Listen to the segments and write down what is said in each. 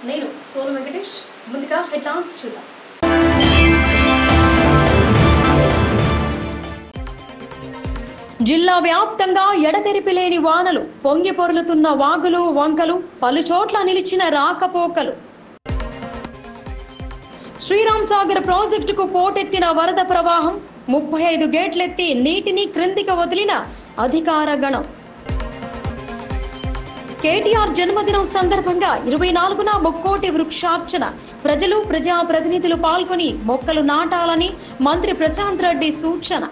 నేను సోను వెంకటేష్ ముందుగా హెడ్లైన్స్ చూద్దాం జిల్లా వ్యాప్తంగా ఎడతెరిపి లేని వానలు పొంగి పొర్లుతున్న వాగులు వంకలు పలుచోట్ల నిలిచిన రాకపోకలు శ్రీరామ్ సాగర్ ప్రాజెక్టుకు పోటెత్తిన వరద ప్రవాహం ముప్పై ఐదు గేట్లెత్తి నీటిని క్రిందికి వదిలిన అధికార గణం కేటీఆర్ జన్మదినం సందర్భంగా ఇరవై నాలుగున ముక్కోటి వృక్షార్చన ప్రజలు ప్రజా ప్రతినిధులు పాల్గొని మొక్కలు నాటాలని మంత్రి ప్రశాంత్ రెడ్డి సూచన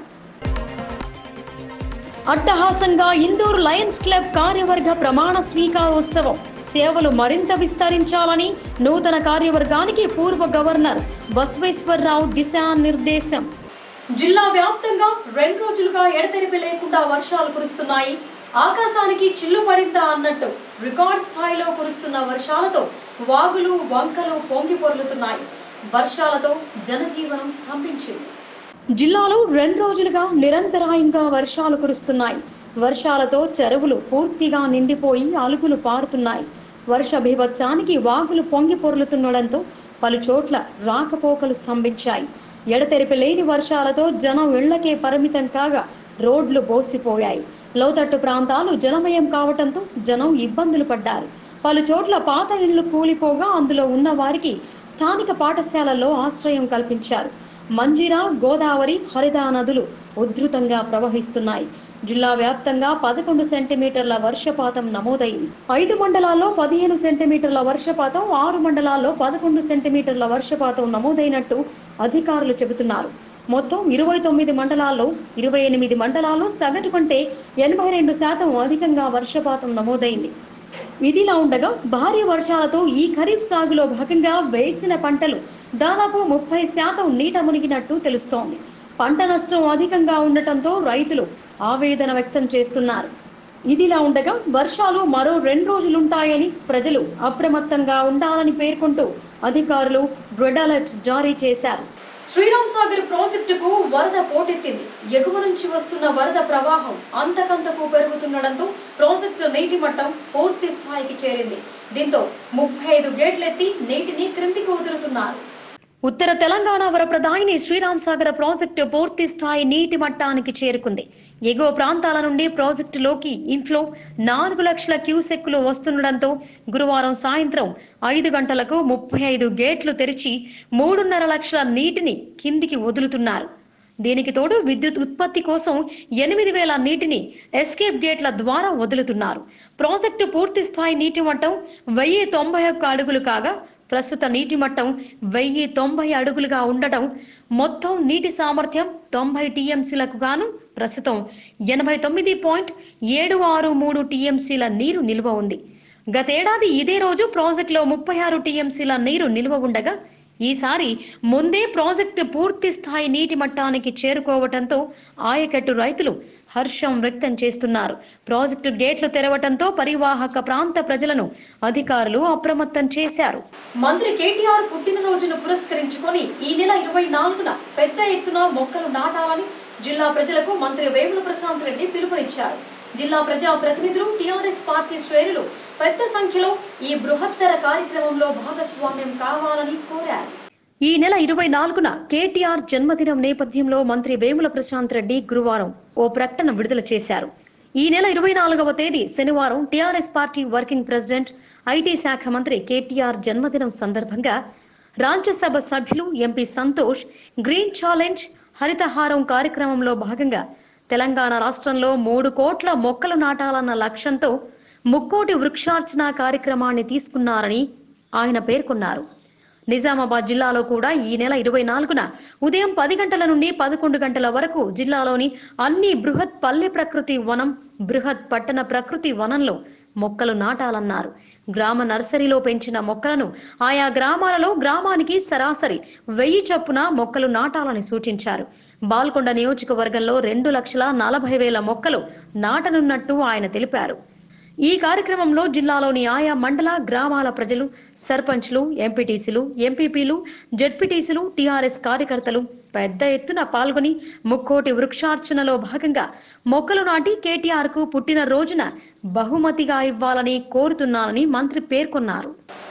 అట్టహాసంగా ఇందూర్ లయన్స్ క్లబ్ కార్యవర్గ ప్రమాణ స్వీకారోత్సవం సేవలు మరింత విస్తరించాలని నూతన కార్యవర్గానికి పూర్వ గవర్నర్ బసవేశ్వరరావు దిశానిర్దేశం జిల్లా వ్యాప్తంగా రెండు రోజులుగా ఎడతెరిపి లేకుండా వర్షాలు కురుస్తున్నాయి ఆకాశానికి చిల్లు పడిందా అన్నట్టు రికార్డ్ స్థాయిలో కురుస్తున్న వర్షాలతో వాగులు వంకలు పొంగి పొర్లుతున్నాయి వర్షాలతో జనజీవనం స్తంభించింది జిల్లాలో రెండు రోజులుగా నిరంతరాయంగా వర్షాలు కురుస్తున్నాయి వర్షాలతో చెరువులు పూర్తిగా నిండిపోయి అలుగులు పారుతున్నాయి వర్ష బీభత్సానికి వాగులు పొంగి పొర్లుతుండడంతో పలు చోట్ల రాకపోకలు స్తంభించాయి ఎడతెరిపి లేని వర్షాలతో జనం ఇళ్లకే పరిమితం కాగా రోడ్లు బోసిపోయాయి లోతట్టు ప్రాంతాలు జనమయం కావటంతో జనం ఇబ్బందులు పడ్డారు పలు చోట్ల పాత ఇళ్లు కూలిపోగా అందులో ఉన్న వారికి స్థానిక పాఠశాలల్లో ఆశ్రయం కల్పించారు మంజిరా గోదావరి హరిదా నదులు ఉధృతంగా ప్రవహిస్తున్నాయి జిల్లా వ్యాప్తంగా పదకొండు సెంటీమీటర్ల వర్షపాతం నమోదైంది ఐదు మండలాల్లో పదిహేను సెంటీమీటర్ల వర్షపాతం ఆరు మండలాల్లో పదకొండు సెంటీమీటర్ల వర్షపాతం నమోదైనట్టు అధికారులు చెబుతున్నారు మొత్తం ఇరవై తొమ్మిది మండలాల్లో ఇరవై ఎనిమిది మండలాల్లో సగటు కంటే ఎనభై రెండు శాతం అధికంగా వర్షపాతం నమోదైంది ఇదిలా ఉండగా భారీ వర్షాలతో ఈ ఖరీఫ్ సాగులో భాగంగా వేసిన పంటలు దాదాపు ముప్పై శాతం నీట మునిగినట్టు తెలుస్తోంది పంట నష్టం అధికంగా ఉండటంతో రైతులు ఆవేదన వ్యక్తం చేస్తున్నారు ఇదిలా ఉండగా వర్షాలు మరో రెండు రోజులుంటాయని ప్రజలు అప్రమత్తంగా ఉండాలని పేర్కొంటూ అధికారులు రెడ్ అలర్ట్ జారీ చేశారు శ్రీరామ్ సాగర్ ప్రాజెక్టుకు వరద పోటెత్తింది ఎగువ నుంచి వస్తున్న వరద ప్రవాహం అంతకంతకు పెరుగుతుండడంతో ప్రాజెక్టు నీటి మట్టం పూర్తి స్థాయికి చేరింది దీంతో ముప్పై ఐదు గేట్లెత్తి నీటిని క్రిందికి వదులుతున్నారు ఉత్తర తెలంగాణ వరప్రదాయిని శ్రీరామ్ సాగర్ ప్రాజెక్టు పూర్తి స్థాయి నీటి మట్టానికి చేరుకుంది ఎగువ ప్రాంతాల నుండి ప్రాజెక్టులోకి ఇన్ఫ్లో నాలుగు లక్షల క్యూసెక్కులు వస్తుండడంతో గురువారం సాయంత్రం ఐదు గంటలకు ముప్పై ఐదు గేట్లు తెరిచి మూడున్నర లక్షల నీటిని కిందికి వదులుతున్నారు దీనికి తోడు విద్యుత్ ఉత్పత్తి కోసం ఎనిమిది వేల నీటిని ఎస్కేప్ గేట్ల ద్వారా వదులుతున్నారు ప్రాజెక్టు పూర్తి స్థాయి నీటి మట్టం వెయ్యి తొంభై ఒక్క అడుగులు కాగా ప్రస్తుత నీటి మట్టం వెయ్యి తొంభై అడుగులుగా ఉండటం మొత్తం నీటి సామర్థ్యం తొంభై టీఎంసీలకు గాను ప్రస్తుతం ఎనభై తొమ్మిది పాయింట్ ఏడు ఆరు మూడు టీఎంసీల నీరు నిల్వ ఉంది గతేడాది ఇదే రోజు ప్రాజెక్టులో ముప్పై ఆరు టీఎంసీల నీరు నిల్వ ఉండగా ఈసారి ముందే ప్రాజెక్టు పూర్తి స్థాయి నీటి మట్టానికి చేరుకోవటంతో ఆయకట్టు రైతులు హర్షం వ్యక్తం చేస్తున్నారు ప్రాజెక్టు గేట్లు తెరవటంతో పరివాహక ప్రాంత ప్రజలను అధికారులు అప్రమత్తం చేశారు మంత్రి కేటీఆర్ పుట్టినరోజును పురస్కరించుకొని ఈ నెల ఇరవై నాలుగున పెద్ద ఎత్తున మొక్కలు నాటాలని జిల్లా ప్రజలకు మంత్రి వేముల ప్రశాంత్ రెడ్డి పిలుపునిచ్చారు జిల్లా ప్రజా ప్రతినిధులు టీఆర్ఎస్ పార్టీ శ్రేణులు పెద్ద సంఖ్యలో ఈ బృహత్తర కార్యక్రమంలో భాగస్వామ్యం కావాలని కోరారు ఈ నెల ఇరవై నాలుగున కేటీఆర్ జన్మదినం నేపథ్యంలో మంత్రి వేముల ప్రశాంత్ రెడ్డి గురువారం ఓ ప్రకటన విడుదల చేశారు ఈ నెల ఇరవై నాలుగవ తేదీ శనివారం TRS party working president IT శాఖ మంత్రి కేటీఆర్ జన్మదినం సందర్భంగా రాజ్యసభ సభ్యులు MP Santosh green challenge Haritha Haram కార్యక్రమంలో భాగంగా తెలంగాణ రాష్ట్రంలో మూడు కోట్ల మొక్కలు నాటాలన్న లక్ష్యంతో ముక్కోటి వృక్షార్చన కార్యక్రమాన్ని తీసుకున్నారని ఆయన పేర్కొన్నారు నిజామాబాద్ జిల్లాలో కూడా ఈ నెల ఇరవై నాలుగున ఉదయం పది గంటల నుండి పదకొండు గంటల వరకు జిల్లాలోని అన్ని బృహత్ పల్లె ప్రకృతి వనం బృహత్ పట్టణ ప్రకృతి వనంలో మొక్కలు నాటాలన్నారు గ్రామ నర్సరీలో పెంచిన మొక్కలను ఆయా గ్రామాలలో గ్రామానికి సరాసరి వెయ్యి చొప్పున మొక్కలు నాటాలని సూచించారు బాల్కొండ నియోజకవర్గంలో రెండు లక్షల నలభై వేల మొక్కలు నాటనున్నట్టు ఆయన తెలిపారు ఈ కార్యక్రమంలో జిల్లాలోని ఆయా మండల గ్రామాల ప్రజలు సర్పంచ్లు ఎంపీటీసీలు ఎంపీపీలు జెడ్పీటీసీలు టీఆర్ఎస్ కార్యకర్తలు పెద్ద ఎత్తున పాల్గొని ముక్కోటి వృక్షార్చనలో భాగంగా మొక్కలు నాటి కేటీఆర్ కు పుట్టిన రోజున బహుమతిగా ఇవ్వాలని కోరుతున్నానని మంత్రి పేర్కొన్నారు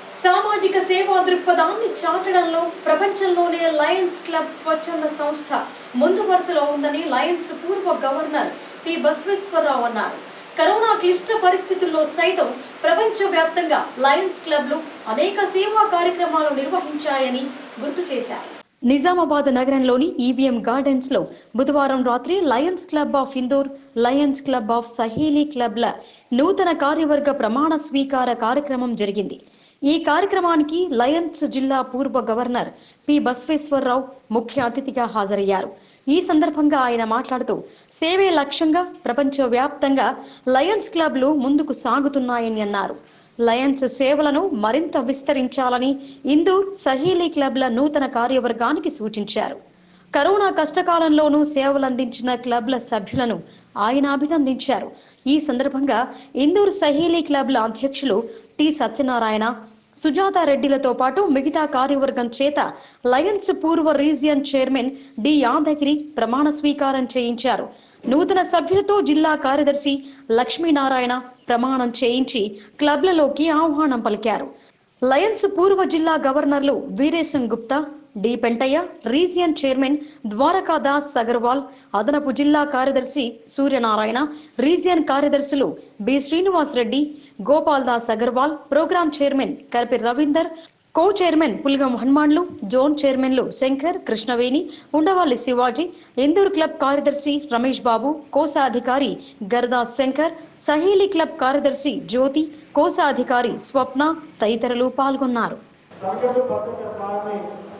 సామాజిక సేవా దృక్పథాన్ని చాటడంలో ప్రపంచంలోనే లయన్స్ క్లబ్ స్వచ్ఛంద సంస్థ ముందు వరుసలో ఉందని లయన్స్ పూర్వ గవర్నర్ పి బసవేశ్వరరావు అన్నారు కరోనా క్లిష్ట పరిస్థితుల్లో సైతం ప్రపంచవ్యాప్తంగా లయన్స్ క్లబ్లు అనేక సేవా కార్యక్రమాలు నిర్వహించాయని గుర్తు చేశారు నిజామాబాద్ నగరంలోని ఈవీఎం గార్డెన్స్ లో బుధవారం రాత్రి Lions club of Indore Lions club of Saheli క్లబ్ల నూతన కార్యవర్గ ప్రమాణ స్వీకార కార్యక్రమం జరిగింది ఈ కార్యక్రమానికి లయన్స్ జిల్లా పూర్వ గవర్నర్ పి బసవేశ్వరరావు ముఖ్య అతిథిగా హాజరయ్యారు ఈ సందర్భంగా ఆయన మాట్లాడుతూ సేవే లక్ష్యంగా ప్రపంచవ్యాప్తంగా లయన్స్ క్లబ్లు ముందుకు సాగుతున్నాయని అన్నారు లయన్స్ సేవలను మరింత విస్తరించాలని ఇందూర్ సహేలీ క్లబ్ల నూతన కార్యవర్గానికి సూచించారు కరోనా కష్టకాలంలోనూ సేవలందించిన క్లబ్ల సభ్యులను ఆయన అభినందించారు ఈ సందర్భంగా ఇందూర్ సహేలీ క్లబ్ల అధ్యక్షులు టి సత్యనారాయణ సుజాత రెడ్డిలతో పాటు మిగతా కార్యవర్గం చేత లయన్స్ పూర్వ రీజియన్ చైర్మన్ డి యాదగిరి ప్రమాణ స్వీకారం చేయించారు నూతన సభ్యులతో జిల్లా కార్యదర్శి లక్ష్మీనారాయణ ప్రమాణం చేయించి క్లబ్లలోకి ఆహ్వానం పలికారు లయన్స్ పూర్వ జిల్లా గవర్నర్లు Veeresham Gupta D Pentaiah region chairman Dwarakadas Agarwal అదనపు జిల్లా కార్యదర్శి సూర్యనారాయణ రీజియన్ కార్యదర్శులు B Srinivas Reddy Gopal Das Agarwal programme chairman Karpi Ravinder co chairman Pulgam Hanumanlu zone చైర్మన్లు శంకర్ కృష్ణవేణి ఉండవల్లి శివాజీ ఇందూర్ క్లబ్ కార్యదర్శి రమేష్ బాబు కోశాధికారి గర్దాస్ శంకర్ సహేలీ క్లబ్ కార్యదర్శి జ్యోతి కోశాధికారి స్వప్న తదితరులు పాల్గొన్నారు సంకల్ప పత్రిక స్థానాన్ని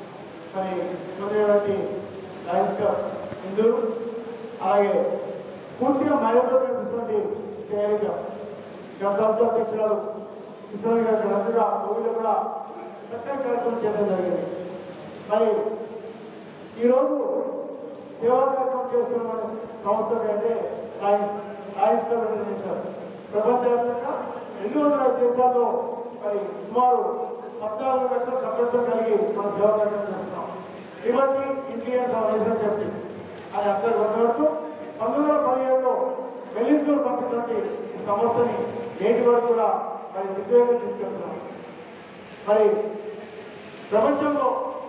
మరి పొందినటువంటి లయన్స్ క్లబ్ హిందూ అలాగే పూర్తిగా మహిళతో నడిపినటువంటి సేరీ క్లబ్ గత సంవత్సర అధ్యక్షురాలు కిషోర్ గారి రద్దుగా కోవిడ్లో కూడా చక్కని కార్యక్రమం చేయడం జరిగింది మరి ఈరోజు సేవా కార్యక్రమం చేస్తున్న సంస్థ అంటే లయన్స్ లయన్స్ క్లబ్ ఇంటర్నేషనల్ ప్రపంచవ్యాప్తంగా రెండు వందల ఐదు దేశాల్లో మరి సుమారు పద్నాలుగు లక్షల సభ్యత్వం కలిగి మన సేవా కార్యక్రమం చేస్తున్నాం liberty intelligence of national safety అని అందరూ వందవరకు పంతొమ్మిది వందల పదిహేడులో వెల్లింగ్తో పంపినటువంటి ఈ సంస్థని నేటి వరకు కూడా మరి దిగ్వేగం తీసుకెళ్తున్నాం మరి ప్రపంచంలో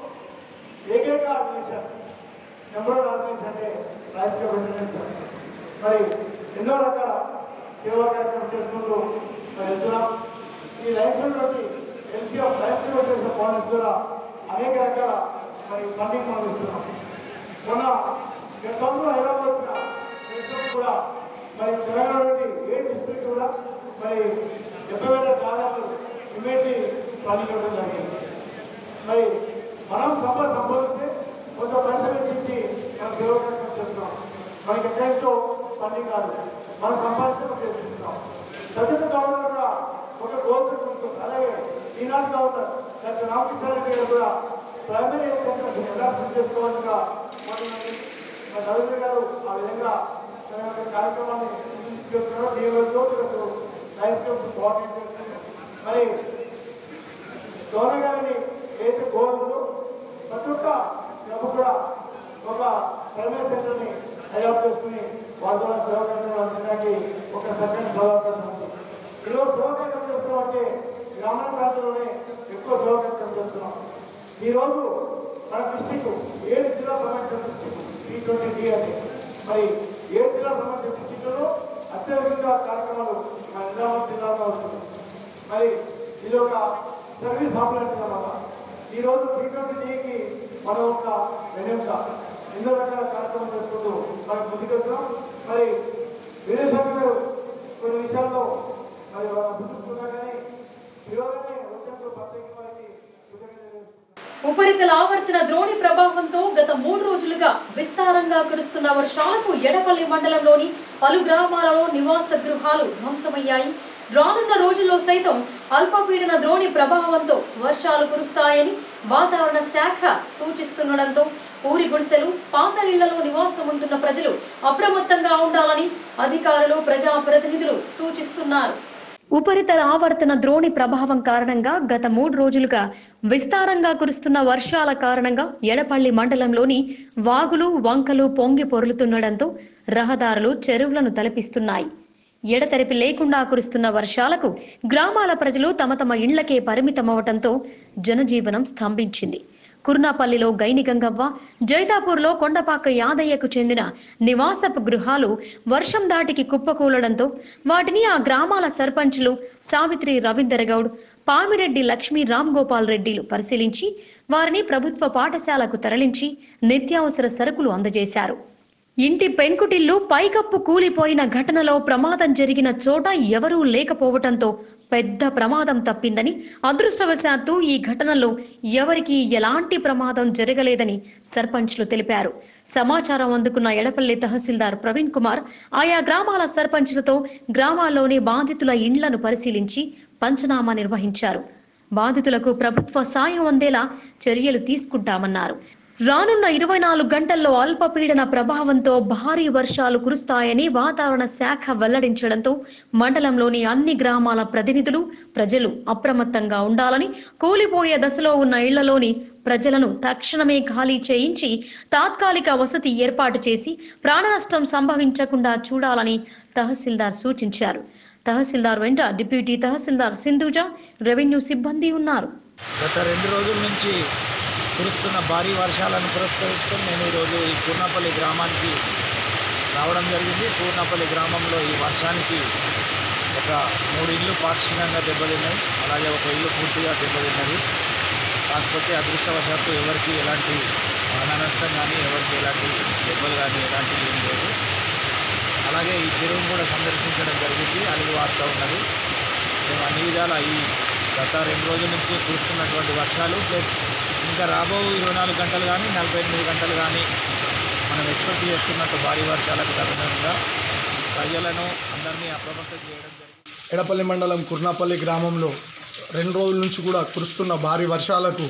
ఏకైక ఆర్గనైజేషన్ నెంబర్ వన్ ఆర్గనైజేషన్ అంటే రాజకీయ ఇంటర్నేషనల్ మరి ఎన్నో రకాల సేవా కార్యక్రమం చేసుకుంటూ మరి వెళ్తున్నాం ఈ లైసెన్స్ బట్టి ఎల్సీఎఫ్ లైసెన్స్ చేసిన పాలసీ ద్వారా అనేక రకాల మరి ఫండింగ్ మనం ఇస్తున్నాం మొన్న గతంలో హైదరాబాద్ వచ్చిన దేశం కూడా మరి తెలంగాణ నుండి ఏ డిస్ట్రిక్ట్ కూడా మరి డెబ్బై వేల డాలర్లు ఇమీడియట్లీ ఫండింగ్ ఇవ్వడం జరిగింది మరి మనం సంపద సంపాదించి కొంత పైసలు ఇచ్చి మనం సేవ కార్యక్రమం చేస్తున్నాం మనకి ఎక్కడో పని కాదు మనం సంపాదించి మనం చేస్తున్నాం ప్రజల గవర్నర్ కూడా ఒక గోల్ పెట్టుకుంటుంది అలాగే ఈనాడు గవర్నర్ డాక్టర్ రామకృష్ణ రెడ్డి గారు కూడా ప్రైమరీ ఎడ్యుకేషన్ ఎలా పూర్తి చేసుకోవాలిగా మరి మరి రవీంద్ర గారు ఆ విధంగా తన యొక్క కార్యక్రమాన్ని తీసుకెళ్తున్నారు దీనివల్ల లైఫ్ కోఆర్డినేట్ చేస్తున్నారు మరి గవర్నర్ గారిని ఏదైతే గోల్తో ప్రతి ఒక్క క్లబ్ కూడా ఒక ప్రైమరీ సెంటర్ని అడాప్ట్ చేసుకుని వాళ్ళ ద్వారా సేవా కార్యక్రమాలు అందించడానికి ఒక సరైన సౌకర్యం ఉంది ఈరోజు సేవా కార్యక్రమం చేస్తున్నాం అంటే గ్రామీణ ప్రాంతంలోనే ఎక్కువ సేవా కార్యక్రమం చేస్తున్నాం ఈరోజు మన డిస్టిక్ ఏడు జిల్లా సంబంధించిన డిస్టిక్ టీ ట్వంటీ డి అని మరి ఏడు జిల్లా సంబంధించిన డిస్టిక్లలో అత్యధికంగా కార్యక్రమాలు మన నిజామాబాద్ జిల్లాలో అవుతుంది మరి ఇది ఒక సర్వీస్ ఆపరేట్ అన్నమాట ఈ రోజు టీకి మనం ఒక వెనుక ఎన్నో రకాల కార్యక్రమం చేసుకుంటూ మనం ముందుకెళ్తున్నాం మరి విదేశాంగ గారు కొన్ని విషయాల్లో మరి వాళ్ళ ముందుకున్నా కానీ ఈరోజునే వచ్చినప్పుడు ప్రత్యేక వారికి కృతజ్ఞతలు ఉపరితల ఆవర్తన ద్రోణి ప్రభావంతో గత మూడు రోజులుగా విస్తారంగా కురుస్తున్న వర్షాలకు ఎడపల్లి మండలంలోని పలు గ్రామాలలో నివాస గృహాలు ధ్వంసమయ్యాయి రానున్న రోజుల్లో సైతం అల్పపీడన ద్రోణి ప్రభావంతో వర్షాలు కురుస్తాయని వాతావరణ శాఖ సూచిస్తుండటంతో పూరి గుడిసెలు పాత ఇళ్లలో నివాసం ఉంటున్న ప్రజలు అప్రమత్తంగా ఉండాలని అధికారులు ప్రజాప్రతినిధులు సూచిస్తున్నారు ఉపరితల ఆవర్తన ద్రోణి ప్రభావం కారణంగా గత మూడు రోజులుగా విస్తారంగా కురుస్తున్న వర్షాల కారణంగా ఎడపల్లి మండలంలోని వాగులు వంకలు పొంగి పొర్లుతుండటంతో రహదారులు చెరువులను తలపిస్తున్నాయి ఎడతెరిపి లేకుండా కురుస్తున్న వర్షాలకు గ్రామాల ప్రజలు తమ తమ ఇళ్లకే పరిమితమవటంతో జనజీవనం స్తంభించింది కుర్నాపల్లిలో గైని గంగవ్వ జైతాపూర్లో కొండపాక యాదయ్యకు చెందిన నివాసపు గృహాలు వర్షం దాటికి కుప్పకూలడంతో వాటిని ఆ గ్రామాల సర్పంచ్లు సావిత్రి రవీందర్ గౌడ్ పామిరెడ్డి లక్ష్మీ రామ్ గోపాల్ రెడ్డిలు పరిశీలించి వారిని ప్రభుత్వ పాఠశాలకు తరలించి నిత్యావసర సరుకులు అందజేశారు ఇంటి పెంకుటిల్లు పైకప్పు కూలిపోయిన ఘటనలో ప్రమాదం జరిగిన చోట ఎవరూ లేకపోవటంతో పెద్ద ప్రమాదం తప్పిందని అదృష్టవశాత్తు ఈ ఘటనలో ఎవరికీ ఎలాంటి ప్రమాదం జరగలేదని సర్పంచ్లు తెలిపారు సమాచారం అందుకున్న ఎడపల్లి తహసీల్దార్ ప్రవీణ్ కుమార్ ఆయా గ్రామాల సర్పంచ్లతో గ్రామాల్లోని బాధితుల ఇండ్లను పరిశీలించి పంచనామా నిర్వహించారు బాధితులకు ప్రభుత్వ సాయం అందేలా చర్యలు తీసుకుంటామన్నారు రానున్న ఇరవై నాలుగు గంటల్లో అల్పపీడన ప్రభావంతో భారీ వర్షాలు కురుస్తాయని వాతావరణ శాఖ వెల్లడించడంతో మండలంలోని అన్ని గ్రామాల ప్రతినిధులు ప్రజలు అప్రమత్తంగా ఉండాలని కూలిపోయే దశలో ఉన్న ఇళ్లలోని ప్రజలను తక్షణమే ఖాళీ చేయించి తాత్కాలిక వసతి ఏర్పాటు చేసి ప్రాణనష్టం సంభవించకుండా చూడాలని తహసీల్దార్ సూచించారు తహసీల్దార్ వెంట డిప్యూటీ తహసీల్దార్ సింధుజ రెవెన్యూ సిబ్బంది ఉన్నారు గత రెండు రోజుల నుంచి కురుస్తున్న భారీ వర్షాలను పురస్కరించుకొని నేను ఈరోజు ఈ పూర్ణపల్లి గ్రామానికి రావడం జరిగింది పూర్ణపల్లి గ్రామంలో ఈ వర్షానికి ఒక మూడు ఇళ్ళు పాక్షికంగా దెబ్బతిన్నాయి అలాగే ఒక ఇల్లు పూర్తిగా దెబ్బతిన్నది కాకపోతే అదృష్టవశాత్తు ఎవరికి ఎలాంటి ప్రాణ నష్టం కానీ ఎవరికి ఎలాంటి దెబ్బలు కానీ ఎలాంటివి ఏం లేదు అలాగే ఈ చెరువును కూడా సందర్శించడం జరిగింది అలిగి వార్త ఉన్నది మేము అన్ని విధాల ఈ గత రెండు రోజుల నుంచి కురుస్తున్నటువంటి వర్షాలు ప్లస్ ఇంకా రాబో ఇరవై నాలుగు గంటలు కానీ నలభై ఎనిమిది గంటలు కానీ మనం ఎక్స్పెక్ట్ చేస్తున్నట్టు భారీ వర్షాలకు తదనంగా ప్రజలను అందరినీ అప్రమత్తం చేయడం జరిగింది ఎడపల్లి మండలం కుర్నాపల్లి గ్రామంలో రెండు రోజుల నుంచి కూడా కురుస్తున్న భారీ వర్షాలకు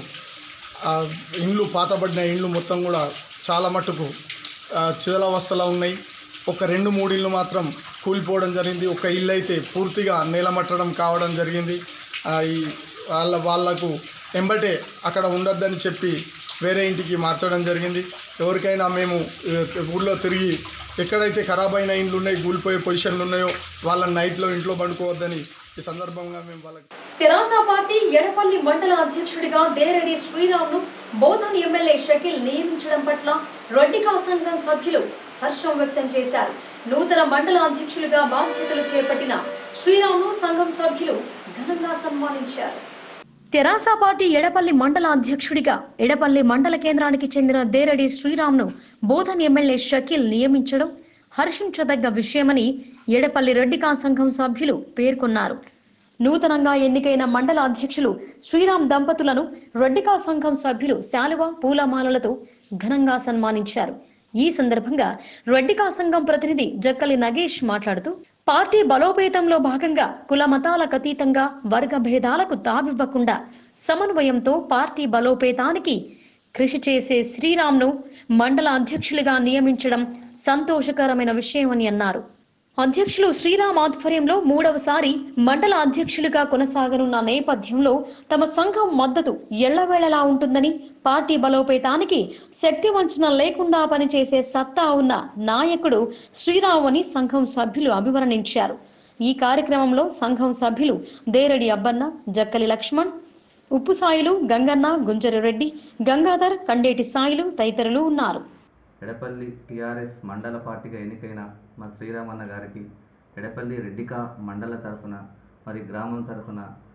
ఆ, ఇండ్లు పాతబడిన ఇండ్లు మొత్తం కూడా చాలా మట్టుకు ఆ, చిదలవస్థలో ఉన్నాయి ఒక రెండు మూడు ఇళ్ళు మాత్రం కూలిపోవడం జరిగింది ఒక ఇల్లు అయితే పూర్తిగా నేలమట్టడం కావడం జరిగింది ఆ, ఈ వాళ్ళ వాళ్ళకు ఎంబటే అక్కడ ఉండొద్దని చెప్పి వేరే ఇంటికి మార్చడం జరిగింది ఎవరికైనా మేము ఏ, ఊళ్ళో తిరిగి ఎక్కడైతే ఖరాబ్ అయిన ఇండ్లు ఉన్నాయి కూలిపోయే పొజిషన్లు ఉన్నాయో వాళ్ళని నైట్లో ఇంట్లో పండుకోవద్దని ఈ సందర్భంగా మేము వాళ్ళకి తెరాస పార్టీ ఎడపల్లి మండల అధ్యక్షుడిగా దేరెడ్డి శ్రీరామ్ను బోధన్ ఎమ్మెల్యే షకిల్ నియమించడం పట్ల రెడ్డికా సంఘం సభ్యులు హర్షం వ్యక్తం చేశారు నూతన మండల అధ్యక్షులుగా బాధ్యతలు చేపట్టిన శ్రీరామ్ను సంఘం సభ్యులు ఘనంగా సన్మానించారు తెరాస పార్టీ ఎడపల్లి మండల అధ్యక్షుడిగా ఎడపల్లి మండల కేంద్రానికి చెందిన దేరడి శ్రీరామ్ను బోధన్ ఎమ్మెల్యే షకీల్ నియమించడం హర్షించదగ్గ విషయమని ఎడపల్లి రెడ్డికా సంఘం సభ్యులు పేర్కొన్నారు నూతనంగా ఎన్నికైన మండల అధ్యక్షులు శ్రీరామ్ దంపతులను రెడ్డికా సంఘం సభ్యులు శాలువ పూలమాలలతో ఘనంగా సన్మానించారు ఈ సందర్భంగా రెడ్డికా సంఘం ప్రతినిధి జక్కలి నగేష్ మాట్లాడుతూ పార్టీ బలోపేతంలో భాగంగా కుల మతాలకు అతీతంగా వర్గ భేదాలకు తావివ్వకుండా సమన్వయంతో పార్టీ బలోపేతానికి కృషి చేసే శ్రీరామ్ను మండల అధ్యక్షులుగా నియమించడం సంతోషకరమైన విషయమని అన్నారు అధ్యక్షులు శ్రీరామ్ ఆధ్వర్యంలో మూడవసారి మండల అధ్యక్షులుగా కొనసాగనున్న నేపథ్యంలో తమ సంఘం మద్దతు ఎల్లవేళలా ఉంటుందని పార్టీ బలోపేతానికి శక్తి వంచన లేకుండా పనిచేసే సత్తా ఉన్న నాయకుడు శ్రీరామ్ అని సంఘం సభ్యులు అభివర్ణించారు ఈ కార్యక్రమంలో సంఘం సభ్యులు దేరడి అబ్బన్న జక్కలి లక్ష్మణ్ ఉప్పు సాయిలు గంగన్న గుంజరి రెడ్డి గంగాధర్ కండేటి సాయిలు తదితరులు ఉన్నారు ఎడపల్లి టీఆర్ఎస్ మండల పార్టీగా ఎన్నికైన మా శ్రీరామన్న గారికి ఎడపల్లి రెడ్డిక మండల తరఫున మరి గ్రామం తరఫున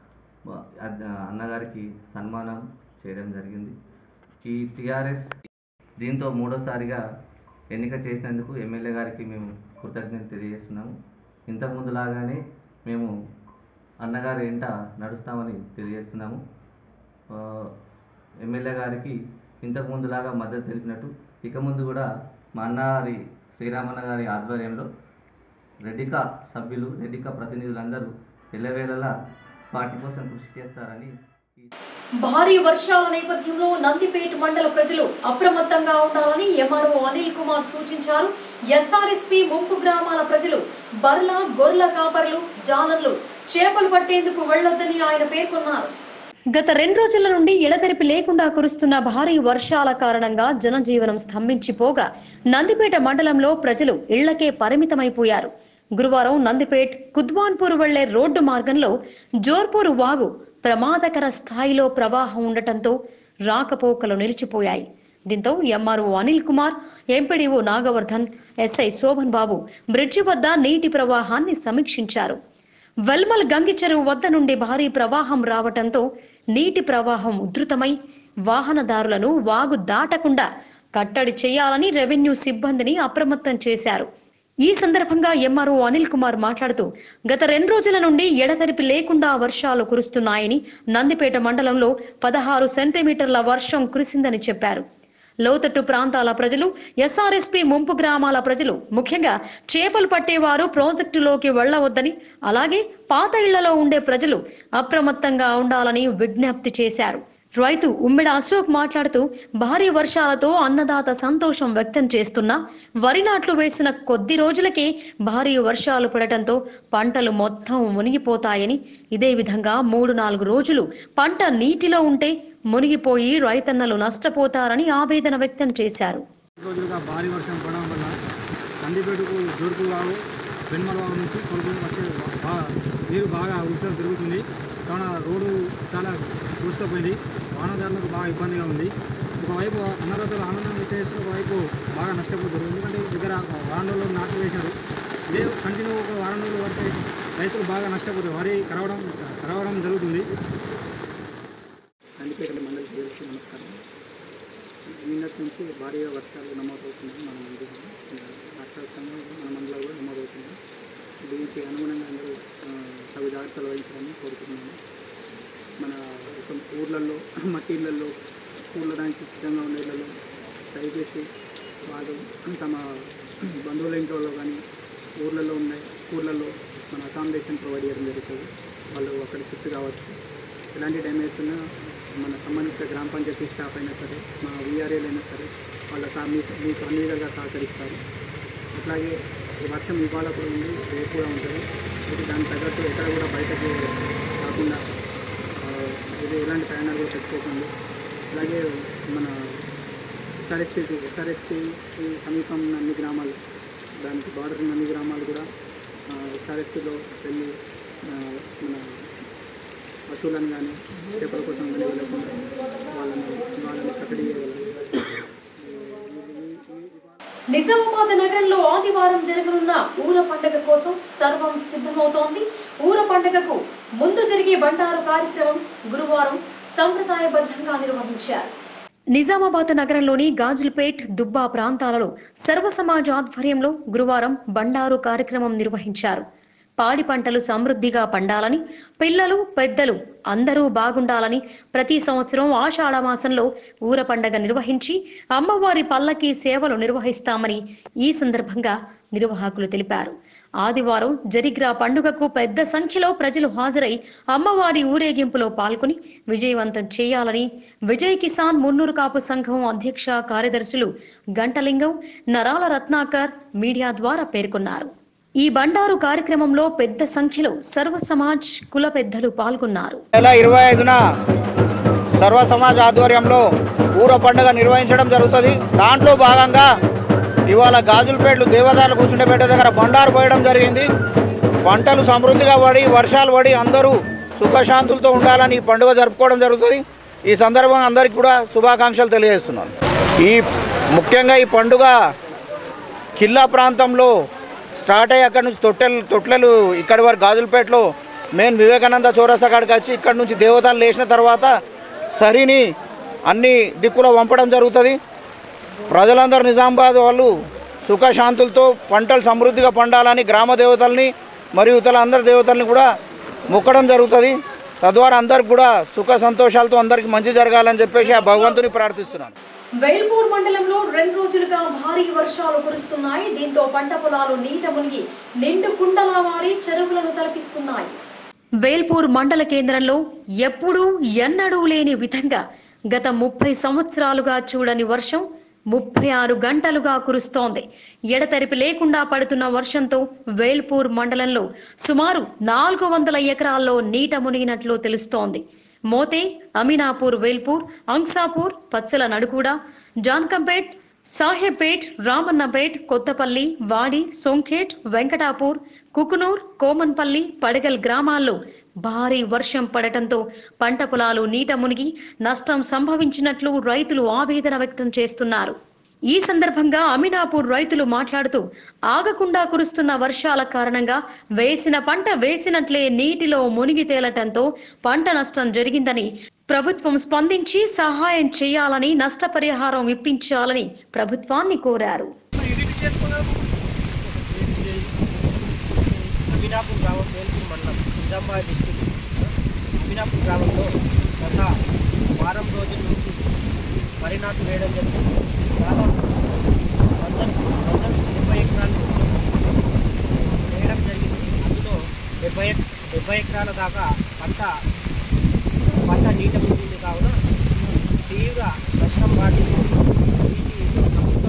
మా అద్- అన్నగారికి సన్మానం చేయడం జరిగింది ఈ టీఆర్ఎస్ దీంతో మూడోసారిగా ఎన్నిక చేసినందుకు ఎమ్మెల్యే గారికి మేము కృతజ్ఞత తెలియజేస్తున్నాము ఇంతకుముందు లాగానే మేము అన్నగారి వెంట నడుస్తామని తెలియజేస్తున్నాము ఆ, ఎమ్మెల్యే గారికి ఇంతకు ముందులాగా మద్దతు తెలిపినట్టు ఇక ముందు కూడా మా అన్నగారి శ్రీరామన్న గారి ఆధ్వర్యంలో రెడ్డికా సభ్యులు రెడ్డికా ప్రతినిధులందరూ ఎల్లవేళలా పార్టీ కోసం కృషి చేస్తారని ఈ భారీ వర్షాల నేపథ్యంలో నందిపేట మండల ప్రజలు అప్రమత్తంగా ఉండాలని ఎంఆర్ఓ అనిల్ కుమార్ సూచించారు ఎస్ఆర్ఎస్పి ముంపు గ్రామాల ప్రజలు బర్ల గొర్రెల కాపరులు జాలర్లు చేపలు పట్టేందుకు వెళ్లొద్దని ఆయన పేర్కొన్నారు గత రెండు రోజుల నుండి ఎడతెరిపి లేకుండా కురుస్తున్న భారీ వర్షాల కారణంగా జనజీవనం స్తంభించిపోగా నందిపేట మండలంలో ప్రజలు ఇళ్లకే పరిమితమైపోయారు గురువారం నందిపేట్ కుద్వాన్పూర్ వెళ్లే రోడ్డు మార్గంలో జోర్పూర్ వాగు ప్రమాదకర స్థాయిలో ప్రవాహం ఉండటంతో రాకపోకలు నిలిచిపోయాయి దీంతో MRO Anil Kumar MPDO Nagavardhan SI Shobhan Babu bridge వద్ద నీటి ప్రవాహాన్ని సమీక్షించారు వెల్మల్ గంగి చెరువు వద్ద నుండి భారీ ప్రవాహం రావటంతో నీటి ప్రవాహం ఉధృతమై వాహనదారులను వాగు దాటకుండా కట్టడి చేయాలని రెవెన్యూ సిబ్బందిని అప్రమత్తం చేశారు ఈ సందర్భంగా ఎంఆర్ఓ అనిల్ కుమార్ మాట్లాడుతూ గత రెండు రోజుల నుండి ఎడతెరిపి లేకుండా వర్షాలు కురుస్తున్నాయని నందిపేట మండలంలో పదహారు సెంటీమీటర్ల వర్షం కురిసిందని చెప్పారు లోతట్టు ప్రాంతాల ప్రజలు ఎస్ఆర్ఎస్పి ముంపు గ్రామాల ప్రజలు ముఖ్యంగా చేపలు పట్టేవారు ప్రాజెక్టులోకి వెళ్లవద్దని అలాగే పాత ఇళ్లలో ఉండే ప్రజలు అప్రమత్తంగా ఉండాలని విజ్ఞప్తి చేశారు రైతు ఉమ్మిడ అశోక్ మాట్లాడుతూ భారీ వర్షాలతో అన్నదాత సంతోషం వ్యక్తం చేస్తున్నా వరి నాట్లు వేసిన కొద్ది రోజులకే భారీ వర్షాలు పడటంతో పంటలు మొత్తం మునిగిపోతాయని ఇదే విధంగా మూడు నాలుగు రోజులు పంట నీటిలో ఉంటే మునిగిపోయి రైతన్నలు నష్టపోతారని ఆవేదన వ్యక్తం చేశారు రోజులుగా భారీ వర్షం పడడం వల్ల కందిపేటకు జోరుకు వాగు పెన్మల వాగు నుంచి కొడుకుని వచ్చే బాగా నీరు బాగా ఉత్తరం పెరుగుతుంది కావున రోడ్డు చాలా కూర్చుకుపోయింది వాహనదారులకు బాగా ఇబ్బందిగా ఉంది ఒకవైపు అన్నదాతలు ఆనందం చేసి ఒకవైపు బాగా నష్టపోతారు ఎందుకంటే దగ్గర వారం రోజులు నాట్లు వేశారు ఇదే కంటిన్యూ ఒక వారం రోజులు పడితే రైతులు బాగా నష్టపోతారు వరి కరవడం కరవడం జరుగుతుంది కందిపేట మండలి ప్రజలకు నమస్కారం నిన్నటి నుంచి భారీగా వర్షాలు నమోదవుతున్నాయి మన మండలంలో రాష్ట్రవ్యాప్తంగా మన మండలంలో కూడా నమోదవుతున్నాయి దీనికి అనుగుణంగా అందరూ ఆ, తగు జాగ్రత్తలు వహించాలని కోరుతున్నాను మన ఒక ఊర్లలో మట్టి ఇళ్ళల్లో కూలడానికి సిద్ధంగా ఉన్న ఇళ్ళలో దయచేసి వాళ్ళు తమ బంధువుల ఇంట్లో కానీ ఊర్లలో ఉన్నాయి ఊర్లలో మన అకామిడేషన్ ప్రొవైడ్ చేయడం జరుగుతుంది వాళ్ళు అక్కడ షిఫ్ట్ కావచ్చు ఎలాంటి డ్యామేజ్ ఉన్నా మన సంబంధిత గ్రామ పంచాయతీ స్టాఫ్ అయినా సరే మా వీఆర్ఏలు అయినా సరే వాళ్ళ సా- మీకు మీకు అన్ని విధాలుగా సహకరిస్తారు అట్లాగే ఈ వర్షం ఇవాళ కూడా ఉంది రేపు కూడా ఉంటుంది ఇది దానికి తగ్గట్టు ఎక్కడ కూడా బయటకు కాకుండా ఆ, ఇది ఎలాంటి ప్రయాణాలు కూడా పెట్టుకోకండి అలాగే మన ఎస్ఆర్ఎస్టీకి ఎస్ఆర్ఎస్టీకి సమీపం ఉన్న అన్ని గ్రామాలు దానికి బార్డర్ ఉన్న అన్ని గ్రామాలు కూడా ఎస్ఆర్ఎస్టీలో వెళ్ళి ఆ, మన పశువులను కానీ చేపల కోసం కానీ వెళ్ళకుండా వాళ్ళని వాళ్ళని కట్టడి చేయగలరు నిజామాబాద్ నగరంలో ఆదివారం జరగనున్న ఊర పండుగ కోసం సర్వం సిద్ధమవుతోంది ఊర పండుగకు ముందు జరిగే బండారు కార్యక్రమం గురువారం సంప్రదాయబద్ధంగా నిర్వహించారు నిజామాబాద్ నగరంలోని గాజులపేట్ దుబ్బా ప్రాంతాలలో సర్వ సమాజ్ ఆధ్వర్యంలో గురువారం బండారు కార్యక్రమం నిర్వహించారు పాడి పంటలు సమృద్ధిగా పండాలని పిల్లలు పెద్దలు అందరూ బాగుండాలని ప్రతి సంవత్సరం ఆషాఢ మాసంలో ఊర పండగ నిర్వహించి అమ్మవారి పల్లకి సేవలు నిర్వహిస్తామని ఈ సందర్భంగా నిర్వాహకులు తెలిపారు ఆదివారం జరిగ్రా పండుగకు పెద్ద సంఖ్యలో ప్రజలు హాజరై అమ్మవారి ఊరేగింపులో పాల్గొని విజయవంతం చేయాలని విజయ్ కిసాన్ మున్నూరు కాపు సంఘం అధ్యక్ష కార్యదర్శులు గంటలింగం నరాల రత్నాకర్ మీడియా ద్వారా పేర్కొన్నారు ఈ బండారు కార్యక్రమంలో పెద్ద సంఖ్యలో సర్వ సమాజ్ కుల పెద్దలు పాల్గొన్నారు నెల ఇరవై ఐదున సర్వ సమాజ్ ఆధ్వర్యంలో ఊర పండుగ నిర్వహించడం జరుగుతుంది దాంట్లో భాగంగా ఇవాళ గాజులపేటలు దేవదారులు కూర్చుండేపేట దగ్గర బండారు పోయడం జరిగింది పంటలు సమృద్ధిగా పడి వర్షాలు పడి అందరూ సుఖశాంతులతో ఉండాలని ఈ పండుగ జరుపుకోవడం జరుగుతుంది ఈ సందర్భంగా అందరికీ కూడా శుభాకాంక్షలు తెలియజేస్తున్నాను ఈ ముఖ్యంగా ఈ పండుగ కిల్లా ప్రాంతంలో స్టార్ట్ అయ్యి అక్కడ నుంచి తొట్టెలు తొట్లలు ఇక్కడి వరకు గాజులపేటలో మెయిన్ వివేకానంద చౌరస్తా కాడికి వచ్చి ఇక్కడ నుంచి దేవతలు లేచిన తర్వాత సరిని అన్ని దిక్కులో పంపడం జరుగుతుంది ప్రజలందరూ నిజామాబాద్ వాళ్ళు సుఖశాంతులతో పంటలు సమృద్ధిగా పండాలని గ్రామ దేవతల్ని మరియు ఇతర అందరి దేవతల్ని కూడా మొక్కడం జరుగుతుంది తద్వారా అందరికి కూడా సుఖ సంతోషాలతో అందరికీ మంచి జరగాలని చెప్పేసి ఆ భగవంతుని ప్రార్థిస్తున్నాను వేల్పూర్ మండలంలో రెండు రోజులుగా భారీ వర్షాలు కురుస్తున్నాయి దీంతో పంట పొలాలు నీట మునిగి నిండు కుండలా మారి చెరువులను తలపిస్తున్నాయి వేల్పూర్ మండల కేంద్రంలో ఎప్పుడూ ఎన్నడూ లేని విధంగా గత ముప్పై సంవత్సరాలుగా చూడని వర్షం ముప్పై ఆరు గంటలుగా కురుస్తోంది ఎడతెరిపి లేకుండా పడుతున్న వర్షంతో వేల్పూర్ మండలంలో సుమారు నాలుగు వందల ఎకరాల్లో నీట మునిగినట్లు తెలుస్తోంది మోతే అమీనాపూర్ వేల్పూర్ అంగ్సాపూర్ పచ్చల నడుకూడ జాన్కంపేట్ సాహెబ్పేట్ రామన్నపేట్ కొత్తపల్లి వాడి సోంఖేట్ వెంకటాపూర్ కుకునూర్ కోమన్పల్లి పడగల్ గ్రామాల్లో భారీ వర్షం పడటంతో పంట పొలాలు నీట మునిగి నష్టం సంభవించినట్లు రైతులు ఆవేదన వ్యక్తం చేస్తున్నారు ఈ సందర్భంగా అమినాపూర్ రైతులు మాట్లాడుతూ ఆగకుండా కురుస్తున్న వర్షాల కారణంగా వేసిన పంట వేసినట్లే నీటిలో మునిగి తేలటంతో పంట నష్టం జరిగిందని ప్రభుత్వం స్పందించి సహాయం చేయాలని నష్టపరిహారం ఇప్పించాలని ప్రభుత్వాన్ని కోరారు అమినాపూర్ గ్రామం వేల్పూర్ మండలం నిజామాబాద్ డిస్టిక్ అమినాపూర్ గ్రామంలో గత వారం రోజుల నుంచి వరి నాటు వేయడం జరిగింది దాదాపు వంద వంద డెబ్బై ఎకరాలు వేయడం జరిగింది అందులో డెబ్బై ఎక్- డెబ్బై ఎకరాల దాకా పంట పంట నీట మునిగింది కావున తీవ్ర నష్టం వాటిల్లింది వీటి ప్రభుత్వం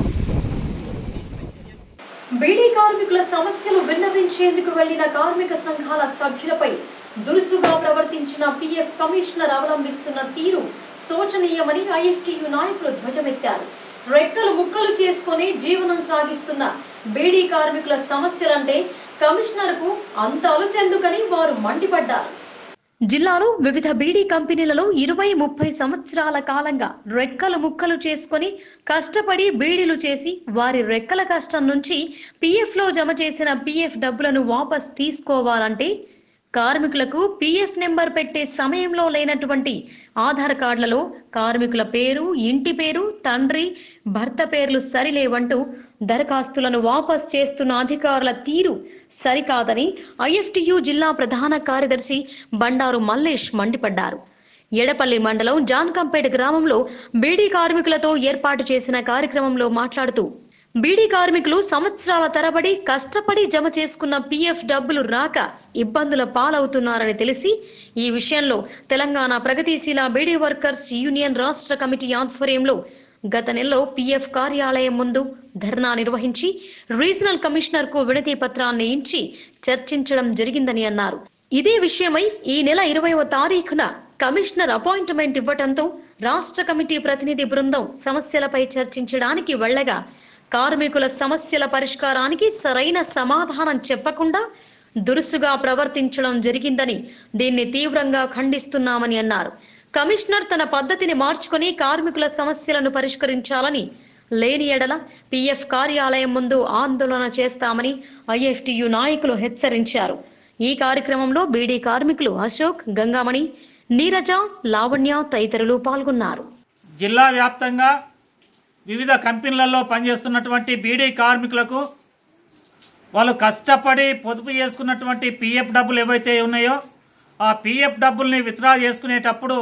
బీడీ కార్మికుల సమస్యలు విన్నవించేందుకు వెళ్లిన కార్మిక సంఘాల సభ్యులపై దురుసుగా ప్రవర్తించిన పీఎఫ్ కమిషనర్ అవలంబిస్తున్న తీరు శోచనీయమని ఐఎఫ్టియు నాయకులు ధ్వజమెత్తారు రెక్కలు ముక్కలు చేసుకొని జీవనం సాగిస్తున్న బీడీ కార్మికుల సమస్యలంటే కమిషనర్కు అంత అలుసెందుకని వారు మండిపడ్డారు జిల్లాలో వివిధ బీడీ కంపెనీలలో ఇరవై ముప్పై సంవత్సరాల కాలంగా రెక్కలు ముక్కలు చేసుకొని కష్టపడి బీడీలు చేసి వారి రెక్కల కష్టం నుంచి PF లో జమ చేసిన పిఎఫ్ డబ్బులను వాపస్ తీసుకోవాలంటే కార్మికులకు పిఎఫ్ నెంబర్ పెట్టే సమయంలో లేనటువంటి ఆధార్ కార్డులలో కార్మికుల పేరు ఇంటి పేరు తండ్రి భర్త పేర్లు సరిలేవంటూ దరఖాస్తులను వాపస్ చేస్తున్న అధికారుల తీరు సరికాదని ఐఎఫ్టియు జిల్లా ప్రధాన కార్యదర్శి బండారు మల్లేష్ మండిపడ్డారు ఎడపల్లి మండలం జాన్కంపేట గ్రామంలో బీడీ కార్మికులతో ఏర్పాటు చేసిన కార్యక్రమంలో మాట్లాడుతూ బీడీ కార్మికులు సంవత్సరాల తరబడి కష్టపడి జమ చేసుకున్న పీఎఫ్ డబ్బులు రాక ఇబ్బందుల పాలవుతున్నారని తెలిసి ఈ విషయంలో తెలంగాణ ప్రగతిశీల బీడీ వర్కర్స్ యూనియన్ రాష్ట్ర కమిటీ ఆధ్వర్యంలో గత నెలలో పీఎఫ్ కార్యాలయం ముందు ధర్నా నిర్వహించి రీజనల్ కమిషనర్ కు వినతి పత్రాన్ని ఇచ్చి చర్చించడం జరిగిందని అన్నారు ఇదే విషయమై ఈ నెల ఇరవైవ తారీఖున కమిషనర్ అపాయింట్మెంట్ ఇవ్వటంతో రాష్ట్ర కమిటీ ప్రతినిధి బృందం సమస్యలపై చర్చించడానికి వెళ్ళగా కార్మికుల సమస్యల పరిష్కారానికి సరైన సమాధానం చెప్పకుండా దురుసుగా ప్రవర్తించడం జరిగిందని దీన్ని తీవ్రంగా ఖండిస్తున్నామని అన్నారు కమిషనర్ తన పద్ధతిని మార్చుకొని కార్మికుల సమస్యలను పరిష్కరించాలని లేని ఎడల పిఎఫ్ కార్యాలయం ముందు ఆందోళన చేస్తామని ఐఎఫ్టియు నాయకులు హెచ్చరించారు ఈ కార్యక్రమంలో బీడీ కార్మికులు అశోక్ గంగామణి నీరజ లావణ్య తదితరులు పాల్గొన్నారు జిల్లా వ్యాప్తంగా వివిధ కంపెనీలలో పనిచేస్తున్నటువంటి బీడీ కార్మికులకు వాళ్ళు కష్టపడి పొదుపు చేసుకున్నటువంటి పిఎఫ్ డబ్బులు ఏవైతే ఉన్నాయో ఆ పిఎఫ్ డబ్బుల్ని విత్డ్రా చేసుకునేటప్పుడు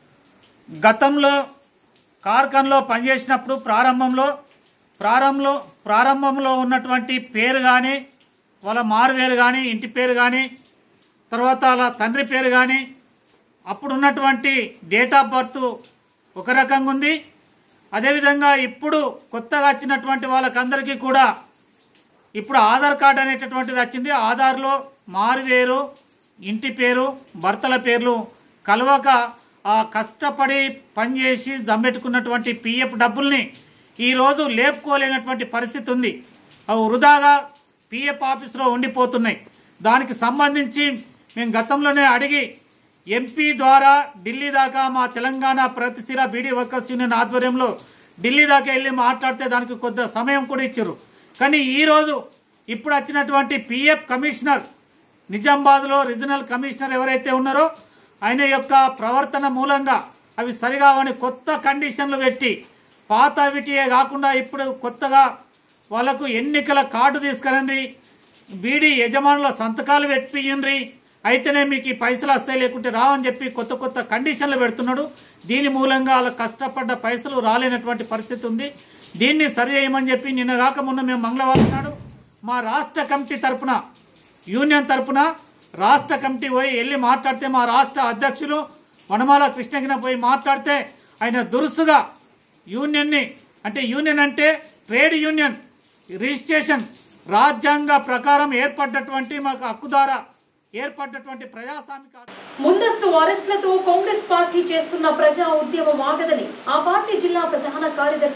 గతంలో కార్ఖాన్లో పనిచేసినప్పుడు ప్రారంభంలో ప్రారంభంలో ప్రారంభంలో ఉన్నటువంటి పేరు కానీ వాళ్ళ మారువేరు కానీ ఇంటి పేరు కానీ తర్వాత వాళ్ళ తండ్రి పేరు కానీ అప్పుడు ఉన్నటువంటి డేట్ ఆఫ్ బర్త్ ఒక రకంగా ఉంది అదేవిధంగా ఇప్పుడు కొత్తగా వచ్చినటువంటి వాళ్ళకందరికీ కూడా ఇప్పుడు ఆధార్ కార్డు అనేటటువంటిది వచ్చింది ఆధార్లో మారువేరు ఇంటి పేరు భర్తల పేర్లు కలవక ఆ కష్టపడి పనిచేసి దమ్మెట్టుకున్నటువంటి పిఎఫ్ డబ్బుల్ని ఈరోజు లేపుకోలేనటువంటి పరిస్థితి ఉంది అవి వృధాగా పిఎఫ్ ఆఫీస్లో ఉండిపోతున్నాయి దానికి సంబంధించి మేము గతంలోనే అడిగి ఎంపీ ద్వారా ఢిల్లీ దాకా మా తెలంగాణ ప్రగతిశీల బీడీ వర్కర్స్ యూనియన్ ఆధ్వర్యంలో ఢిల్లీ దాకా వెళ్ళి మాట్లాడితే దానికి కొద్ది సమయం కూడా ఇచ్చారు కానీ ఈరోజు ఇప్పుడు వచ్చినటువంటి పిఎఫ్ కమిషనర్ నిజామాబాద్లో రీజనల్ కమిషనర్ ఎవరైతే ఉన్నారో ఆయన యొక్క ప్రవర్తన మూలంగా అవి సరిగావని కొత్త కండిషన్లు పెట్టి పాత విటియే కాకుండా ఇప్పుడు కొత్తగా వాళ్ళకు ఎన్నికల కార్డు తీసుకురండి బీడీ యజమానుల సంతకాలు పెట్టియండ్రి అయితేనే మీకు ఈ పైసలు వస్తాయి లేకుంటే రావని చెప్పి కొత్త కొత్త కండిషన్లు పెడుతున్నాడు దీని మూలంగా వాళ్ళ కష్టపడ్డ పైసలు రాలేనటువంటి పరిస్థితి ఉంది దీన్ని సరి చేయమని చెప్పి నిన్న కాక మొన్న మేము మంగళవారం నాడు మా రాష్ట్ర కమిటీ తరపున యూనియన్ తరపున రాష్ట్ర కమిటీ పోయి వెళ్ళి మాట్లాడితే మా రాష్ట్ర అధ్యక్షులు వనమాల కృష్ణగిన పోయి మాట్లాడితే ఆయన దురుసుగా యూనియన్ని అంటే యూనియన్ అంటే ట్రేడ్ యూనియన్ రిజిస్ట్రేషన్ రాజ్యాంగ ప్రకారం ఏర్పడ్డటువంటి మాకు హక్కు ద్వారా ఏర్పడ్డటువంటి ప్రజాస్వామిక ముందస్తు అరెస్టులతో కాంగ్రెస్ పార్టీ చేస్తున్న ప్రజా ఉద్యమం ఆగదని ఆ పార్టీ జిల్లా ప్రధాన కార్యదర్శి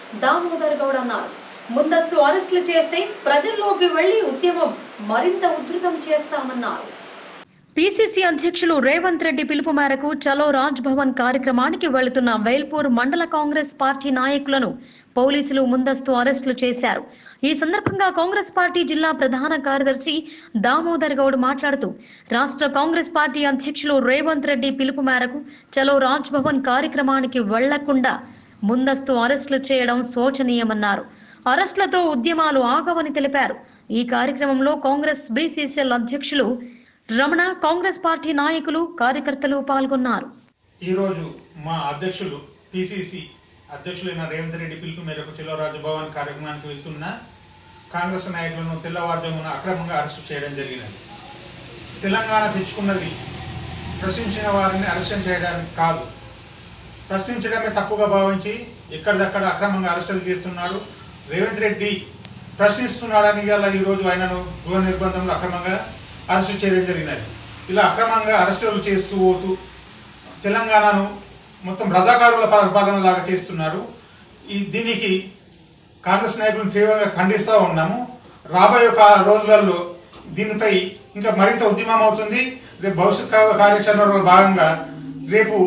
దామోదర్ గౌడ్ అన్నారు ముందస్తు అరెస్టులు చేస్తే ప్రజల్లోకి వెళ్లి ఉద్యమం మరింత ఉధృతం చేస్తామన్నారు పిసిసి అధ్యక్షులు రేవంత్ రెడ్డి పిలుపు మేరకు చలో రాజ్ భవన్ కార్యక్రమానికి వెళుతున్న వేల్పూర్ మండల కాంగ్రెస్ పార్టీ నాయకులను పోలీసులు ముందస్తు అరెస్టులు చేశారు ఈ సందర్భంగా కాంగ్రెస్ పార్టీ జిల్లా ప్రధాన కార్యదర్శి దామోదర్ గౌడ్ మాట్లాడుతూ రాష్ట్ర కాంగ్రెస్ పార్టీ అధ్యక్షులు రేవంత్ రెడ్డి పిలుపు మేరకు చలో రాజ్ భవన్ కార్యక్రమానికి వెళ్లకుండా ముందస్తు అరెస్టులు చేయడం శోచనీయమన్నారు అరెస్టులతో ఉద్యమాలు ఆగవని తెలిపారు ఈ కార్యక్రమంలో కాంగ్రెస్ బీసీసీఎల్ అధ్యక్షులు రమణ కాంగ్రెస్ పార్టీ నాయకులు కార్యకర్తలు పాల్గొన్నారు ఈరోజు మా అధ్యక్షులు పిసిసి అధ్యక్షులైన రేవంత్ రెడ్డి పిలుపు మేరకు చెలో రాజభవన్ కార్యక్రమానికి వెళ్తున్న కాంగ్రెస్ నాయకులను తెల్లవారుజామున అక్రమంగా అరెస్టు చేయడం జరిగినది తెలంగాణ తెచ్చుకున్నది ప్రశ్నించిన వారిని అరెస్టు చేయడానికి కాదు ప్రశ్నించడమే తప్పుగా భావించి ఎక్కడిదక్కడ అక్రమంగా అరెస్టులు చేస్తున్నాడు రేవంత్ రెడ్డి ప్రశ్నిస్తున్నాడని గల ఈరోజు ఆయనను గృహ నిర్బంధంలో అక్రమంగా అరెస్టు చేయడం జరిగినది ఇలా అక్రమంగా అరెస్టులు చేస్తూ పోతూ తెలంగాణను మొత్తం రజాకారుల పరిపాలన లాగా చేస్తున్నారు ఈ దీనికి కాంగ్రెస్ నాయకులను తీవ్రంగా ఖండిస్తూ ఉన్నాము రాబోయే కా- రోజులలో దీనిపై ఇంకా మరింత ఉద్యమం అవుతుంది రేపు భవిష్యత్ కా- కార్యాచరణలో భాగంగా రేపు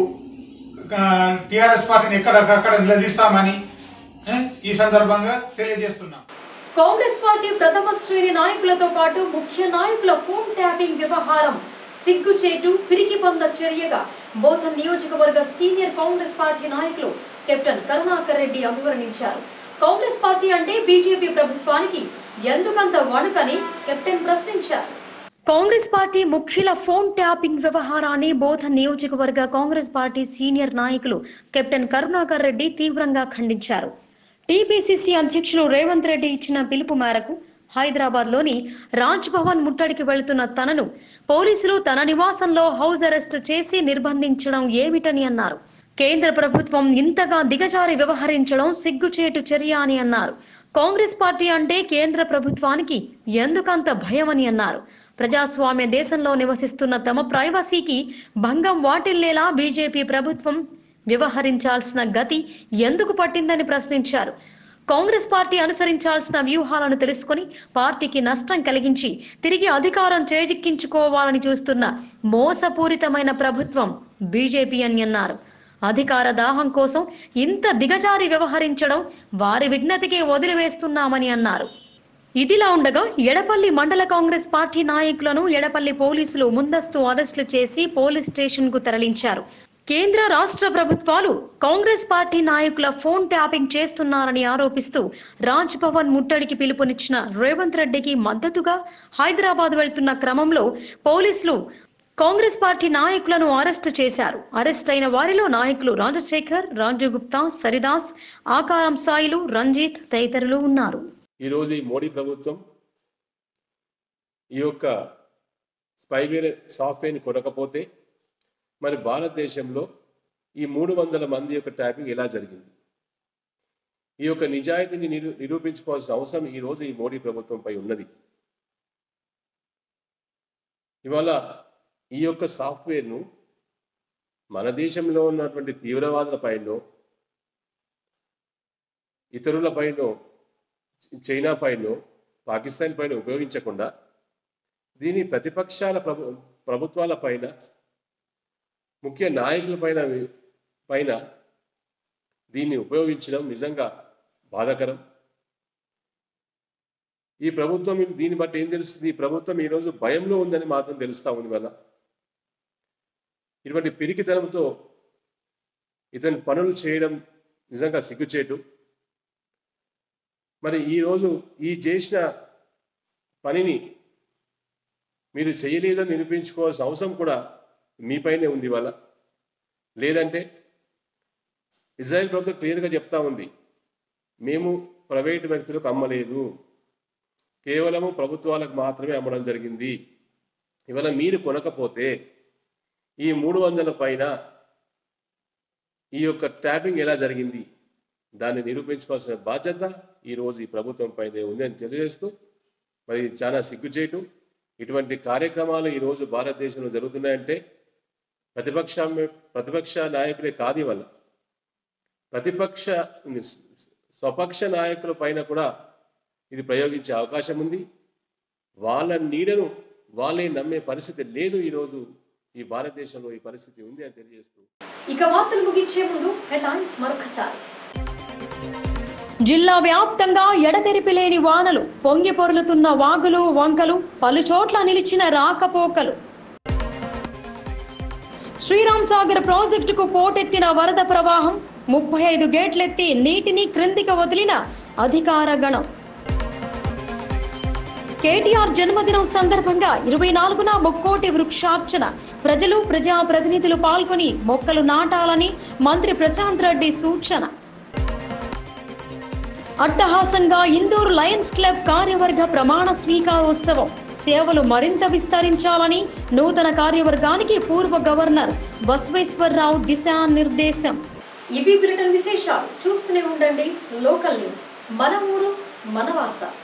టిఆర్ఎస్ పార్టీని ఎక్కడికక్కడ నిలదీస్తామని ఏ, ఈ సందర్భంగా తెలియజేస్తున్నాం కాంగ్రెస్ పార్టీ ప్రథమ శ్రేణి నాయకులతో పాటు ముఖ్య నాయకుల ఫోన్ ట్యాపింగ్ వ్యవహారం సిగ్గుచేటు పిరికిపంద చర్యగా బోధన్ నియోజకవర్గ సీనియర్ కాంగ్రెస్ పార్టీ నాయకులు కెప్టెన్ కరుణాకర్ రెడ్డి అభివర్ణించారు కాంగ్రెస్ పార్టీ అంటే బీజేపీ ప్రభుత్వానికి ఎందుకంత వణుకని కెప్టెన్ ప్రశ్నించారు కాంగ్రెస్ పార్టీ ముఖ్యుల ఫోన్ ట్యాపింగ్ వ్యవహారాన్ని బోధ నియోజకవర్గ కాంగ్రెస్ పార్టీ సీనియర్ నాయకులు కెప్టెన్ కరుణాకర్ రెడ్డి తీవ్రంగా ఖండించారు టీపీసీసీ అధ్యక్షులు రేవంత్ రెడ్డి ఇచ్చిన పిలుపు మేరకు హైదరాబాద్ లోని రాజ్ భవన్ ముట్టడికి వెళుతున్న తనను పోలీసులు తన నివాసంలో హౌస్ అరెస్ట్ చేసి నిర్బంధించడం ఏమిటని అన్నారు కేంద్ర ప్రభుత్వం ఇంతగా దిగజారి వ్యవహరించడం సిగ్గుచేటు చర్య అని అన్నారు కాంగ్రెస్ పార్టీ అంటే కేంద్ర ప్రభుత్వానికి ఎందుకంత భయమని అన్నారు ప్రజాస్వామ్య దేశంలో నివసిస్తున్న తమ ప్రైవసీకి భంగం వాటిల్లేలా బీజేపీ ప్రభుత్వం వ్యవహరించాల్సిన గతి ఎందుకు పట్టిందని ప్రశ్నించారు కాంగ్రెస్ పార్టీ అనుసరించాల్సిన వ్యూహాలను తెలుసుకొని పార్టీకి నష్టం కలిగించి తిరిగి అధికారం చేజిక్కించుకోవాలని చూస్తున్న మోసపూరితమైన ప్రభుత్వం బీజేపీ అని అన్నారు అధికార దాహం కోసం ఇంత దిగజారి వ్యవహరించడం వారి విజ్ఞతకే వదిలివేస్తున్నామని అన్నారు ఇదిలా ఉండగా ఎడపల్లి మండల కాంగ్రెస్ పార్టీ నాయకులను ఎడపల్లి పోలీసులు ముందస్తు అరెస్టులు చేసి పోలీస్ స్టేషన్ కు తరలించారు కేంద్ర రాష్ట్ర ప్రభుత్వాలు కాంగ్రెస్ పార్టీ నాయకుల ఫోన్ ట్యాపింగ్ చేస్తున్నారని ఆరోపిస్తూ రాజ్ భవన్ ముట్టడికి పిలుపునిచ్చిన రేవంత్ రెడ్డికి మద్దతుగా హైదరాబాద్ వెళ్తున్న క్రమంలో పోలీసులు కాంగ్రెస్ పార్టీ నాయకులను అరెస్టు చేశారు అరెస్ట్ అయిన వారిలో నాయకులు రాజశేఖర్ రాజు గుప్తా సరిదాస్ ఆకారం సాయిలు రంజిత్ తదితరులు ఉన్నారు ఈరోజు ఈ మోడీ ప్రభుత్వం ఈ యొక్క స్పైవేర్ సాఫ్ట్వేర్ని కొనకపోతే మరి భారతదేశంలో ఈ మూడు వందల మంది యొక్క ట్యాపింగ్ ఎలా జరిగింది ఈ యొక్క నిజాయితీని నిరూ నిరూపించుకోవాల్సిన అవసరం ఈరోజు ఈ మోడీ ప్రభుత్వంపై ఉన్నది ఇవాళ ఈ యొక్క సాఫ్ట్వేర్ను మన దేశంలో ఉన్నటువంటి తీవ్రవాదుల పైనో ఇతరుల పైనో చైనా పైనో పాకిస్తాన్ పైన ఉపయోగించకుండా దీని ప్రతిపక్షాల ప్రభు ప్రభుత్వాల పైన ముఖ్య నాయకుల పైన పైన దీన్ని ఉపయోగించడం నిజంగా బాధాకరం ఈ ప్రభుత్వం దీన్ని బట్టి ఏం తెలుస్తుంది ఈ ప్రభుత్వం ఈరోజు భయంలో ఉందని మాత్రం తెలుస్తా ఉంది వల్ల ఇటువంటి పిరికితనంతో ఇతని పనులు చేయడం నిజంగా సిగ్గుచేటు మరి ఈరోజు ఈ చేసిన పనిని మీరు చేయలేదని నిరూపించుకోవాల్సిన అవసరం కూడా మీపైనే ఉంది ఇవాళ లేదంటే ఇజ్రాయెల్ ప్రభుత్వం క్లియర్గా చెప్తా ఉంది మేము ప్రైవేటు వ్యక్తులకు అమ్మలేదు కేవలము ప్రభుత్వాలకు మాత్రమే అమ్మడం జరిగింది ఇవాళ మీరు కొనకపోతే ఈ మూడు వందల పైన ఈ యొక్క ట్యాపింగ్ ఎలా జరిగింది దాన్ని నిరూపించుకోవాల్సిన బాధ్యత ఈరోజు ఈ ప్రభుత్వం పైనే ఉంది అని తెలియజేస్తూ మరి చాలా సిగ్గుచేటు ఇటువంటి కార్యక్రమాలు ఈరోజు భారతదేశంలో జరుగుతున్నాయంటే ప్రతిపక్ష ప్రతిపక్ష నాయకులే కాదు వల్ల ప్రతిపక్ష స్వపక్ష నాయకుల పైన కూడా ఇది ప్రయోగించే అవకాశం ఉంది వాళ్ళ నీడను వాళ్ళే నమ్మే పరిస్థితి లేదు ఈరోజు ఈ భారతదేశంలో ఈ పరిస్థితి ఉంది అని తెలియజేస్తూ ఇక వార్తలు ముగించే ముందు హెడ్లైన్స్ మరొకసారి జిల్లా వ్యాప్తంగా ఎడతెరిపి లేని వానలు పొంగి పొర్లుతున్న వాగులు వంకలు పలు చోట్ల నిలిచిన రాకపోకలు శ్రీరామ్ సాగర్ ప్రాజెక్టుకు పోటెత్తిన వరద ప్రవాహం ముప్పై ఐదు గేట్లెత్తి నీటిని క్రిందికి వదిలిన అధికార గణం కేటీఆర్ జన్మదినం సందర్భంగా ఇరవై నాలుగున ముక్కోటి వృక్షార్చన ప్రజలు ప్రజా ప్రతినిధులు పాల్గొని మొక్కలు నాటాలని మంత్రి ప్రశాంత్ రెడ్డి సూచన అట్టహాసంగా ఇందూర్ లయన్స్ క్లబ్ కార్యవర్గ ప్రమాణ స్వీకారోత్సవం సేవలు మరింత విస్తరించాలని నూతన కార్యవర్గానికి పూర్వ గవర్నర్ బసవేశ్వరరావు దిశానిర్దేశం ఇవి బ్రిటన్ విశేషాలు చూస్తూనే ఉండండి లోకల్ న్యూస్ మన ఊరు మన వార్త